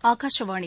ஆகாஷவாணி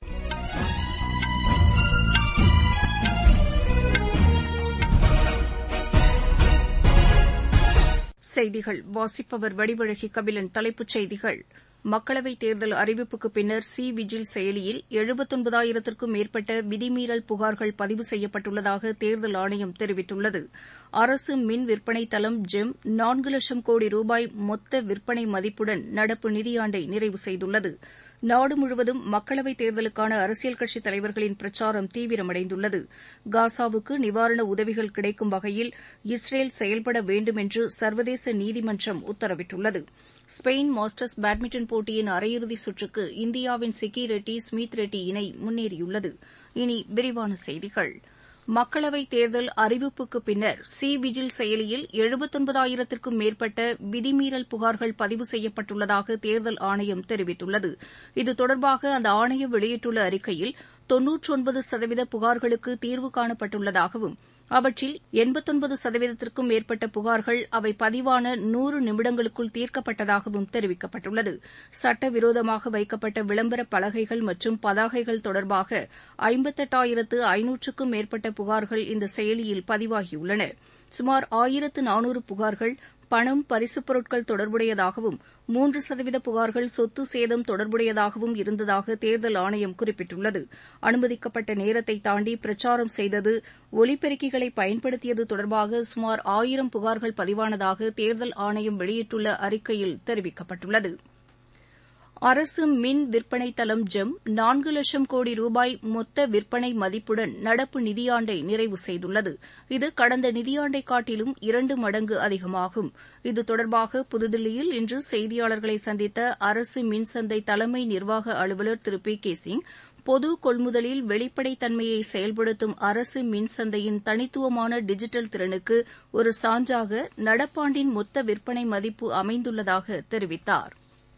செய்திகள் வாசிப்பவர் வடிவழகி கபிலன் தலைப்புச் செய்திகள் மக்களவைத் தேர்தல் அறிவிப்புக்கு பின்னர் சி விஜில் செயலியில் எழுபத்தொன்பதாயிரத்திற்கும் மேற்பட்ட விதிமீறல் புகார்கள் பதிவு செய்யப்பட்டுள்ளதாக தேர்தல் ஆணையம் தெரிவித்துள்ளது அரசு மின் விற்பனை தளம் ஜெம் நான்கு லட்சம் கோடி ரூபாய் மொத்த விற்பனை மதிப்புடன் நடப்பு நிதியாண்டை நிறைவு செய்துள்ளது நாடு முழுவதும் மக்களவைத் தேர்தலுக்கான அரசியல் கட்சித் தலைவர்களின் பிரச்சாரம் தீவிரமடைந்துள்ளது காசாவுக்கு நிவாரண உதவிகள் கிடைக்கும் வகையில் இஸ்ரேல் செயல்பட வேண்டும் என்று சர்வதேச நீதிமன்றம் உத்தரவிட்டுள்ளது ஸ்பெயின் மாஸ்டர்ஸ் பேட்மிண்டன் போட்டியின் அரையிறுதி சுற்றுக்கு இந்தியாவின் சிக்கி ரெட்டி ஸ்மித் ரெட்டி இணை முன்னேறியுள்ளது இனி விரிவான செய்திகள் மக்களவைத் தேர்தல் அறிவிப்புக்கு பின்னர் சி விஜில் செயலியில் எழுபத்தொன்பதாயிரத்திற்கும் மேற்பட்ட விதிமீறல் புகார்கள் பதிவு செய்யப்பட்டுள்ளதாக தேர்தல் ஆணையம் தெரிவித்துள்ளது இது தொடர்பாக அந்த ஆணையம் வெளியிட்டுள்ள அறிக்கையில் தொன்னூற்றொன்பது சதவீத புகார்களுக்கு தீர்வு காணப்பட்டுள்ளதாகவும் அவற்றில் எண்பத்தொன்பது சதவீதத்திற்கும் மேற்பட்ட புகார்கள் அவை பதிவான நூறு நிமிடங்களுக்குள் தீர்க்கப்பட்டதாகவும் தெரிவிக்கப்பட்டுள்ளது சட்டவிரோதமாக வைக்கப்பட்ட விளம்பர பலகைகள் மற்றும் பதாகைகள் தொடர்பாக ஐம்பத்தெட்டாயிரத்து ஐநூற்றுக்கும் மேற்பட்ட புகார்கள் இந்த செயலியில் பதிவாகியுள்ளன சுமார் ஆயிரத்து நானூறு புகார்கள் பணம் பரிசுப் பொருட்கள் தொடர்புடையதாகவும் மூன்று சதவீத புகார்கள் சொத்து சேதம் தொடர்புடையதாகவும் இருந்ததாக தேர்தல் ஆணையம் குறிப்பிட்டுள்ளது அனுமதிக்கப்பட்ட நேரத்தை தாண்டி பிரச்சாரம் செய்தது ஒலிபெருக்கிகளை பயன்படுத்தியது தொடர்பாக சுமார் ஆயிரம் புகார்கள் பதிவானதாக தேர்தல் ஆணையம் வெளியிட்டுள்ள அறிக்கையில் தெரிவிக்கப்பட்டுள்ளது அரசு மின் விற்பனை தளம் ஜெம் நான்கு லட்சம் கோடி ரூபாய் மொத்த விற்பனை மதிப்புடன் நடப்பு நிதியாண்டை நிறைவு செய்துள்ளது இது கடந்த நிதியாண்டை காட்டிலும் இரண்டு மடங்கு அதிகமாகும் இது தொடர்பாக புதுதில்லியில் இன்று செய்தியாளர்களை சந்தித்த அரசு மின்சந்தை தலைமை நிர்வாக அலுவலர் திரு பி கே சிங் பொது கொள்முதலில் வெளிப்படைத்தன்மையை செயல்படுத்தும் அரசு மின்சந்தையின் தனித்துவமான டிஜிட்டல் திறனுக்கு ஒரு சான்றாக நடப்பாண்டின் மொத்த விற்பனை மதிப்பு அமைந்துள்ளதாக தெரிவித்தாா்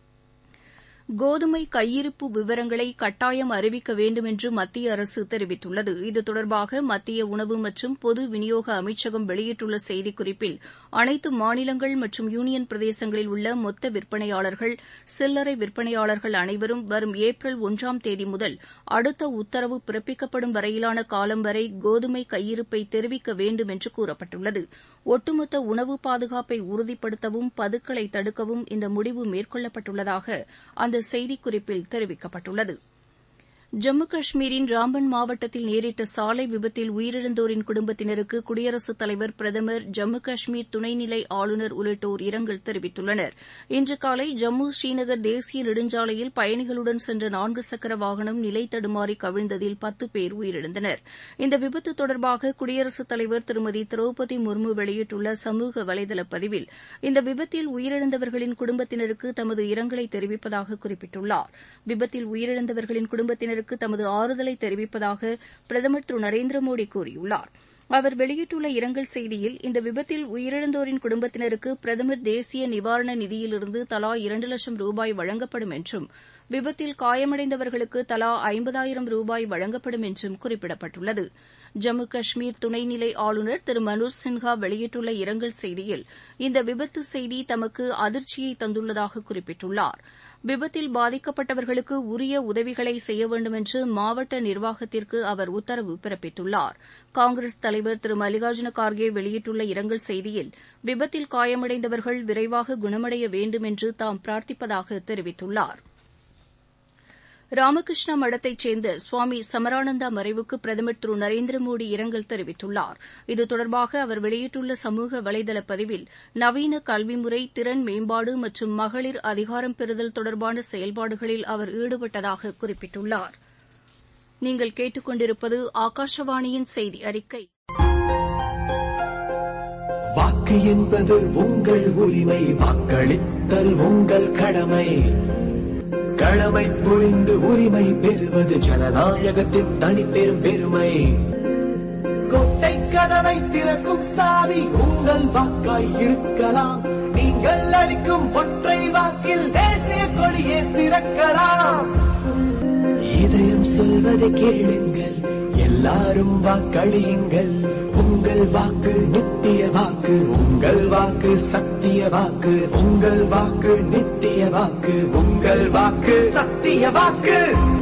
கோதுமை கையிருப்பு விவரங்களை கட்டாயம் அறிவிக்க வேண்டும் என்று மத்திய அரசு தெரிவித்துள்ளது இது தொடர்பாக மத்திய உணவு மற்றும் பொது விநியோக அமைச்சகம் வெளியிட்டுள்ள செய்திக்குறிப்பில் அனைத்து மாநிலங்கள் மற்றும் யூனியன் பிரதேசங்களில் உள்ள மொத்த விற்பனையாளர்கள் சில்லறை விற்பனையாளர்கள் அனைவரும் வரும் ஏப்ரல் ஒன்றாம் தேதி முதல் அடுத்த உத்தரவு பிறப்பிக்கப்படும் வரையிலான காலம் வரை கோதுமை கையிருப்பை தெரிவிக்க வேண்டும் என்று கூறப்பட்டுள்ளது ஒட்டுமொத்த உணவு பாதுகாப்பை உறுதிப்படுத்தவும் பதுக்களை தடுக்கவும் இந்த முடிவு மேற்கொள்ளப்பட்டுள்ளதாக அந்த செய்திக்குறிப்பில் தெரிவிக்கப்பட்டுள்ளது ஜம்மு காஷ்மீரின் ராம்பன் மாவட்டத்தில் நேரிட்ட சாலை விபத்தில் உயிரிழந்தோரின் குடும்பத்தினருக்கு குடியரசுத் தலைவர் பிரதமர் ஜம்மு காஷ்மீர் துணைநிலை ஆளுநர் உள்ளிட்டோர் இரங்கல் தெரிவித்துள்ளனர் இன்று காலை ஜம்மு ஸ்ரீநகர் தேசிய நெடுஞ்சாலையில் பயணிகளுடன் சென்ற நான்கு சக்கர வாகனம் நிலை தடுமாறி கவிழ்ந்ததில் பத்து பேர் உயிரிழந்தனர் இந்த விபத்து தொடர்பாக குடியரசுத் தலைவர் திருமதி திரௌபதி முர்மு வெளியிட்டுள்ள சமூக வலைதள பதிவில் இந்த விபத்தில் உயிரிழந்தவர்களின் குடும்பத்தினருக்கு தமது இரங்கலை தெரிவிப்பதாக குறிப்பிட்டுள்ளார் விபத்தில் உயிரிழந்தவர்களின் குடும்பத்தினர் குடும்பத்தினருக்கு தமது ஆறுதலை தெரிவிப்பதாக பிரதமர் திரு நரேந்திர மோடி கூறியுள்ளார் அவர் வெளியிட்டுள்ள இரங்கல் செய்தியில் இந்த விபத்தில் உயிரிழந்தோரின் குடும்பத்தினருக்கு பிரதமர் தேசிய நிவாரண நிதியிலிருந்து தலா இரண்டு லட்சம் ரூபாய் வழங்கப்படும் என்றும் விபத்தில் காயமடைந்தவர்களுக்கு தலா ஐம்பதாயிரம் ரூபாய் வழங்கப்படும் என்றும் குறிப்பிடப்பட்டுள்ளது ஜம்மு காஷ்மீர் துணைநிலை ஆளுநர் திரு மனோஜ் சின்ஹா வெளியிட்டுள்ள இரங்கல் செய்தியில் இந்த விபத்து செய்தி தமக்கு அதிர்ச்சியை தந்துள்ளதாக குறிப்பிட்டுள்ளார் விபத்தில் பாதிக்கப்பட்டவர்களுக்கு உரிய உதவிகளை செய்ய வேண்டும் என்று மாவட்ட நிர்வாகத்திற்கு அவர் உத்தரவு பிறப்பித்துள்ளார் காங்கிரஸ் தலைவர் திரு மல்லிகார்ஜுன கார்கே வெளியிட்டுள்ள இரங்கல் செய்தியில் விபத்தில் காயமடைந்தவர்கள் விரைவாக குணமடைய வேண்டும் என்று தாம் பிரார்த்திப்பதாக தெரிவித்துள்ளாா் ராமகிருஷ்ணா மடத்தைச் சேர்ந்த சுவாமி சமரானந்தா மறைவுக்கு பிரதமர் திரு நரேந்திர மோடி இரங்கல் தெரிவித்துள்ளார் இது தொடர்பாக அவர் வெளியிட்டுள்ள சமூக வலைதள பதிவில் நவீன கல்வி முறை திறன் மேம்பாடு மற்றும் மகளிர் அதிகாரம் பெறுதல் தொடர்பான செயல்பாடுகளில் அவர் ஈடுபட்டதாக குறிப்பிட்டுள்ளார் நீங்கள் கேட்டுக்கொண்டிருப்பது ஆகாஷவாணியின் செய்தி அறிக்கை வாக்கு என்பது உங்கள் உரிமை வாக்களித்தல் உங்கள் கடமை கடமை புரிந்து உரிமை பெறுவது ஜனநாயகத்தின் தனிப்பெரும் பெருமை கொட்டை கதவை திறக்கும் சாவி உங்கள் வாக்காய் இருக்கலாம் நீங்கள் அளிக்கும் ஒற்றை வாக்கில் தேசிய கொடியே சிறக்கலாம் இதயம் சொல்வதை கேளுங்கள் எல்லாரும் வாக்களியுங்கள் உங்கள் வாக்கு நித்திய வாக்கு உங்கள் வாக்கு சத்திய வாக்கு உங்கள் வாக்கு நித்திய வாக்கு உங்கள் வாக்கு சத்திய வாக்கு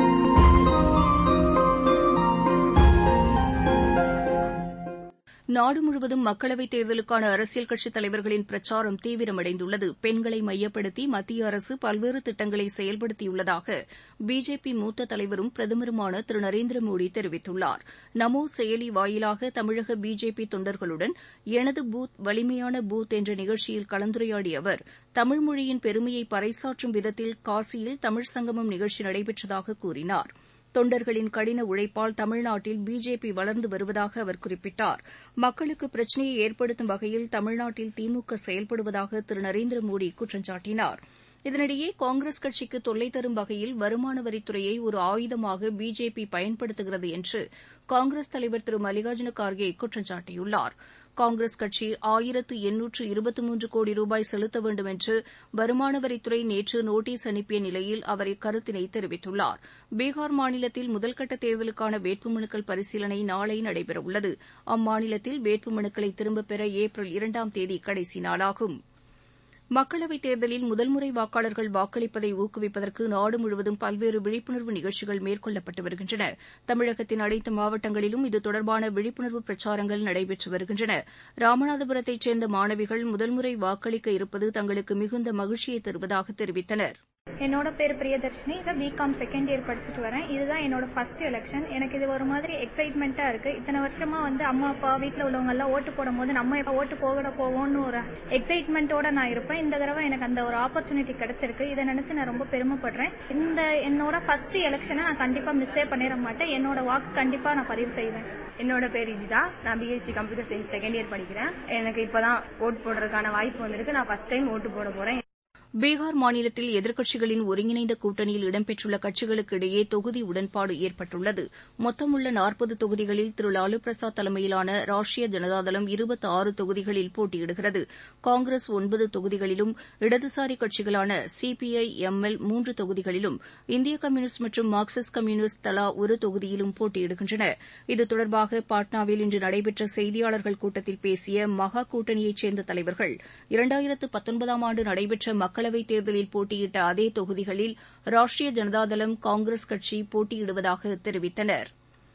நாடு முழுவதும் மக்களவைத் தேர்தலுக்கான அரசியல் கட்சித் தலைவர்களின் பிரச்சாரம் தீவிரமடைந்துள்ளது பெண்களை மையப்படுத்தி மத்திய அரசு பல்வேறு திட்டங்களை செயல்படுத்தியுள்ளதாக பிஜேபி மூத்த தலைவரும் பிரதமருமான திரு நரேந்திர மோடி தெரிவித்துள்ளார் நமோ செயலி வாயிலாக தமிழக பிஜேபி தொண்டர்களுடன் எனது பூத் வலிமையான பூத் என்ற நிகழ்ச்சியில் கலந்துரையாடிய அவர் தமிழ் மொழியின் பெருமையை பறைசாற்றும் விதத்தில் காசியில் தமிழ் சங்கமம் நிகழ்ச்சி நடைபெற்றதாக கூறினாா் தொண்டர்களின் கடின உழைப்பால் தமிழ்நாட்டில் பிஜேபி வளர்ந்து வருவதாக அவர் குறிப்பிட்டார் மக்களுக்கு பிரச்சினையை ஏற்படுத்தும் வகையில் தமிழ்நாட்டில் திமுக செயல்படுவதாக திரு நரேந்திர மோடி குற்றம் சாட்டினார் இதனிடையே காங்கிரஸ் கட்சிக்கு தொல்லை தரும் வகையில் வருமான வரித்துறையை ஒரு ஆயுதமாக பிஜேபி பயன்படுத்துகிறது என்று காங்கிரஸ் தலைவர் திரு மல்லிகார்ஜுன கார்கே குற்றம் சாட்டியுள்ளார் காங்கிரஸ் கட்சி ஆயிரத்து எண்ணூற்று இருபத்தி மூன்று கோடி ரூபாய் செலுத்த வேண்டும் என்று வருமான வரித்துறை நேற்று நோட்டீஸ் அனுப்பிய நிலையில் அவர் இக்கருத்தினை தெரிவித்துள்ளார் பீகார் மாநிலத்தில் முதல்கட்ட தேர்தலுக்கான வேட்புமனுக்கள் பரிசீலனை நாளை நடைபெறவுள்ளது அம்மாநிலத்தில் வேட்புமனுக்களை திரும்பப் பெற ஏப்ரல் இரண்டாம் தேதி கடைசி நாளாகும் மக்களவைத் தேர்தலில் முதல்முறை வாக்காளர்கள் வாக்களிப்பதை ஊக்குவிப்பதற்கு நாடு முழுவதும் பல்வேறு விழிப்புணர்வு நிகழ்ச்சிகள் மேற்கொள்ளப்பட்டு வருகின்றன தமிழகத்தின் அனைத்து மாவட்டங்களிலும் இது தொடர்பான விழிப்புணர்வு பிரச்சாரங்கள் நடைபெற்று வருகின்றன ராமநாதபுரத்தைச் சேர்ந்த மாணவிகள் முதல்முறை வாக்களிக்க இருப்பது தங்களுக்கு மிகுந்த மகிழ்ச்சியை தருவதாக தெரிவித்தனர் என்னோட பேர் பிரியதர்ஷினி பிகாம் செகண்ட் இயர் படிச்சுட்டு வரேன் இதுதான் என்னோட ஃபர்ஸ்ட் எலெக்ஷன் எனக்கு இது ஒரு மாதிரி எக்ஸைட்மெண்ட்டா இருக்கு இத்தனை வருஷமா வந்து அம்மா அப்பா வீட்டில் உள்ளவங்க எல்லாம் ஓட்டு போடும் போது நம்ம எப்ப ஓட்டு போகட போவோம்னு ஒரு எக்ஸைட்மெண்ட்டோட நான் இருப்பேன் இந்த தடவை எனக்கு அந்த ஒரு ஆப்பர்ச்சுனிட்டி கிடைச்சிருக்கு இதை நினைச்சு நான் ரொம்ப பெருமைப்படுறேன் இந்த என்னோட ஃபர்ஸ்ட் எலெக்ஷனை நான் கண்டிப்பா மிஸ்ஸே பண்ணிட மாட்டேன் என்னோட வாக்கு கண்டிப்பா நான் பதிவு செய்வேன் என்னோட பேர் இஜிதா நான் BSc computer science second year படிக்கிறேன் எனக்கு இப்பதான் ஓட்டு போடுறதுக்கான வாய்ப்பு வந்திருக்கு நான் ஃபர்ஸ்ட் டைம் ஓட்டு போட போறேன் பீகார் மாநிலத்தில் எதிர்க்கட்சிகளின் ஒருங்கிணைந்த கூட்டணியில் இடம்பெற்றுள்ள கட்சிகளுக்கு இடையே தொகுதி உடன்பாடு ஏற்பட்டுள்ளது மொத்தமுள்ள நாற்பது தொகுதிகளில் திரு லாலு பிரசாத் தலைமையிலான ராஷ்டிரிய ஜனதாதளம் இருபத்தி ஆறு தொகுதிகளில் போட்டியிடுகிறது காங்கிரஸ் ஒன்பது தொகுதிகளிலும் இடதுசாரி கட்சிகளான சிபிஐ எம்எல் மூன்று தொகுதிகளிலும் இந்திய கம்யூனிஸ்ட் மற்றும் மார்க்சிஸ்ட் கம்யூனிஸ்ட் தலா ஒரு தொகுதியிலும் போட்டியிடுகின்றன இது தொடர்பாக பாட்னாவில் இன்று நடைபெற்ற செய்தியாளர்கள் கூட்டத்தில் பேசிய மகா கூட்டணியைச் சேர்ந்த தலைவர்கள் இரண்டாயிரத்து பத்தொன்பதாம் ஆண்டு நடைபெற்ற மக்கள் மக்களவைத் தேர்தலில் போட்டியிட்ட அதே தொகுதிகளில் ராஷ்டிரிய ஜனதாதளம் காங்கிரஸ் கட்சி போட்டியிடுவதாக தெரிவித்தனர்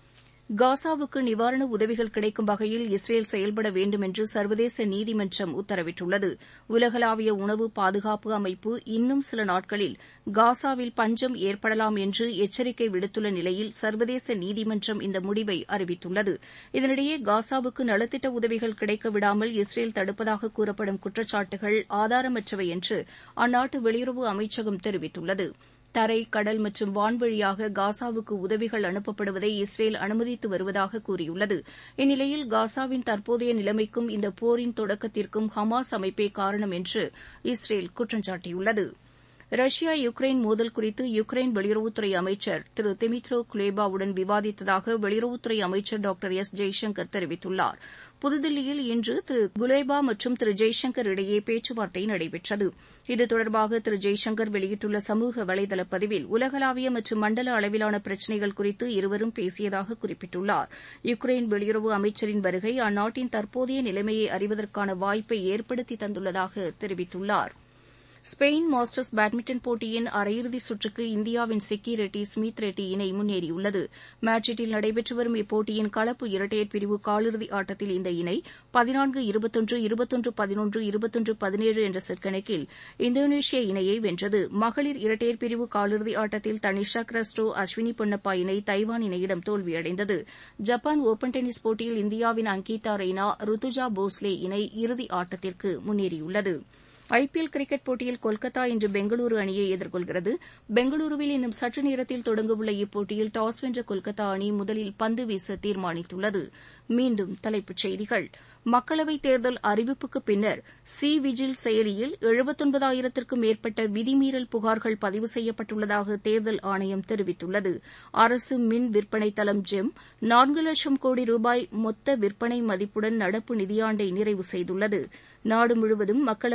காசாவுக்கு நிவாரண உதவிகள் கிடைக்கும் வகையில் இஸ்ரேல் செயல்பட வேண்டும் என்று சர்வதேச நீதிமன்றம் உத்தரவிட்டுள்ளது உலகளாவிய உணவு பாதுகாப்பு அமைப்பு இன்னும் சில நாட்களில் காசாவில் பஞ்சம் ஏற்படலாம் என்று எச்சரிக்கை விடுத்துள்ள நிலையில் சர்வதேச நீதிமன்றம் இந்த முடிவை அறிவித்துள்ளது இதனிடையே காசாவுக்கு நலத்திட்ட உதவிகள் கிடைக்க விடாமல் இஸ்ரேல் தடுப்பதாக கூறப்படும் குற்றச்சாட்டுகள் ஆதாரமற்றவை என்று அந்நாட்டு வெளியுறவு அமைச்சகம் தெரிவித்துள்ளது தரை கடல் மற்றும் வான்வழியாக காசாவுக்கு உதவிகள் அனுப்பப்படுவதை இஸ்ரேல் அனுமதித்து வருவதாக கூறியுள்ளது இந்நிலையில் காசாவின் தற்போதைய நிலைமைக்கும் இந்த போரின் தொடக்கத்திற்கும் ஹமாஸ் அமைப்பே காரணம் என்று இஸ்ரேல் குற்றம் சாட்டியுள்ளது ரஷ்யா யுக்ரைன் மோதல் குறித்து யுக்ரைன் வெளியுறவுத்துறை அமைச்சர் திரு திமித்ரோ குலேபாவுடன் விவாதித்ததாக வெளியுறவுத்துறை அமைச்சர் டாக்டர் எஸ் ஜெய்சங்கர் தெரிவித்துள்ளார் புதுதில்லியில் இன்று திரு குலேபா மற்றும் திரு ஜெய்சங்கர் இடையே பேச்சுவார்த்தை நடைபெற்றது இது தொடர்பாக திரு ஜெய்சங்கர் வெளியிட்டுள்ள சமூக வலைதள பதிவில் உலகளாவிய மற்றும் மண்டல அளவிலான பிரச்சினைகள் குறித்து இருவரும் பேசியதாக குறிப்பிட்டுள்ளார் யுக்ரைன் வெளியுறவு அமைச்சரின் வருகை அந்நாட்டின் தற்போதைய நிலைமையை அறிவதற்கான வாய்ப்பை ஏற்படுத்தி தந்துள்ளதாக தெரிவித்துள்ளாா் ஸ்பெயின் மாஸ்டர்ஸ் பேட்மிண்டன் போட்டியின் அரையிறுதி சுற்றுக்கு இந்தியாவின் சிக்கி ரெட்டி ஸ்மித் ரெட்டி இணை முன்னேறியுள்ளது மேட்ரிட்டில் நடைபெற்று வரும் இப்போட்டியின் கலப்பு இரட்டையர் பிரிவு காலிறுதி ஆட்டத்தில் இந்த இணை பதினான்கு இருபத்தொன்று இருபத்தொன்று பதினொன்று இருபத்தொன்று பதினேழு என்ற செட் கணக்கில் இந்தோனேஷிய இணையை வென்றது மகளிர் இரட்டையர் பிரிவு காலிறுதி ஆட்டத்தில் தனிஷா கிரஸ்டோ அஸ்வினி பொன்னப்பா இணை தைவான் இணையிடம் தோல்வியடைந்தது ஜப்பான் ஒபன் டென்னிஸ் போட்டியில் இந்தியாவின் அங்கீதா ரெய்னா ருத்துஜா போஸ்லே இணை இறுதி ஆட்டத்திற்கு முன்னேறியுள்ளது ஐபிஎல் கிரிக்கெட் போட்டியில் கொல்கத்தா இன்று பெங்களூரு அணியை எதிர்கொள்கிறது பெங்களூருவில் இன்னும் சற்று நேரத்தில் தொடங்கவுள்ள இப்போட்டியில் டாஸ் வென்ற கொல்கத்தா அணி முதலில் பந்து வீச தீர்மானித்துள்ளது மீண்டும் தலைப்புச் செய்திகள் மக்களவைத் தேர்தல் அறிவிப்புக்கு பின்னர் சி விஜில் செயலியில் எழுபத்தொன்பதாயிரத்திற்கும் மேற்பட்ட விதிமீறல் புகார்கள் பதிவு செய்யப்பட்டுள்ளதாக தேர்தல் ஆணையம் தெரிவித்துள்ளது அரசு மின் விற்பனை தளம் ஜெம் நான்கு லட்சம் கோடி ரூபாய் மொத்த விற்பனை மதிப்புடன் நடப்பு நிதியாண்டை நிறைவு செய்துள்ளது நாடு முழுவதும் மக்களவைத் தேர்தலை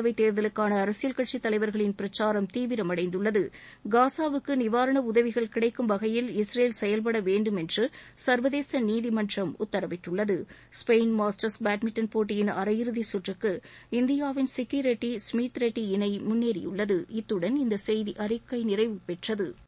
தேர்தலுக்கான அரசியல் கட்சித் தலைவர்களின் பிரச்சாரம் தீவிரமடைந்துள்ளது காசாவுக்கு நிவாரண உதவிகள் கிடைக்கும் வகையில் இஸ்ரேல் செயல்பட வேண்டும் என்று சர்வதேச நீதிமன்றம் உத்தரவிட்டுள்ளது ஸ்பெயின் மாஸ்டர்ஸ் பேட்மிண்டன் போட்டியின் அரையிறுதி சுற்றுக்கு இந்தியாவின் சிக்கி ரெட்டி ஸ்மித் ரெட்டி இணை முன்னேறியுள்ளது இத்துடன் இந்த செய்தி அறிக்கை நிறைவு பெற்றது